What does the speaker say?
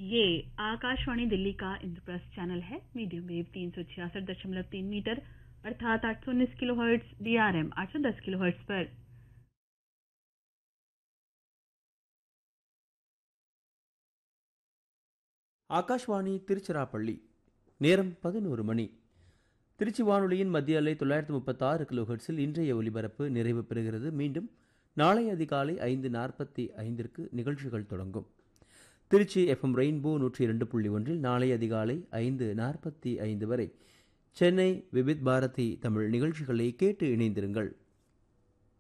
ये आकाशवाणी दिल्ली का इंद्रप्रस्थ चैनल है मीडियम वेव तीन सौ छियासठ दशमलव तीन मीटर अर्थात आठ सौ उन्नीस kilohertz D R M आठ सौ दस किलो हर्ट्स पर ஆகாஷ்வாணி திருச்சிராப்பள்ளி நேரம் பதினோரு மணி திருச்சி வானொலியின் மத்திய அலை தொள்ளாயிரத்து முப்பத்தாறு கிலோஹெர்ட்ஸில் இன்றைய ஒலிபரப்பு நிறைவு பெறுகிறது மீண்டும் நாளை அதிகாலை ஐந்து நாற்பத்தி ஐந்திற்கு நிகழ்ச்சிகள் தொடங்கும் திருச்சி எஃப்எம் ரெயின்போ நூற்றி இரண்டு புள்ளி ஒன்றில் நாளை அதிகாலை ஐந்து நாற்பத்தி ஐந்து வரை சென்னை விபித் பாரதி தமிழ் நிகழ்ச்சிகளை கேட்டு இணைந்திருங்கள்